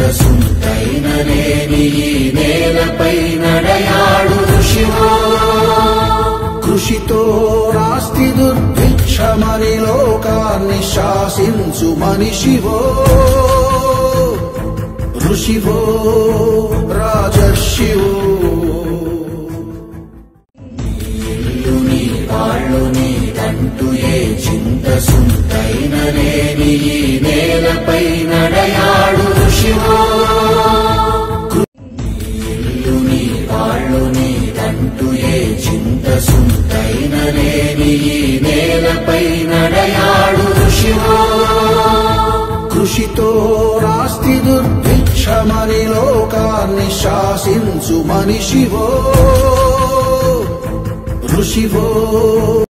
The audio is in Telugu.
చింతసుంతైన లేని ఈ నేలపై నడయాడు ఋషివో కృషితో నాస్తి దుర్భిక్షమని లోకాన్ని శాసించు మనిషివో ఋషివో రాజర్షివో ఇల్లు నీ వాళ్ళు నీదంటూ ఏ చింతసుంతైన లేని ఈ నేలపై నడయాడు ఋషివో ఇల్లు నీ వాళ్ళు నీదంటూ ఏ చింతసుంతైన లేని ఈ నేలపై నడయాడు ఋషివో కృషితో నాస్తి దుర్భిక్షమని లోకాన్ని శాసించు మనిషివో ఋషివో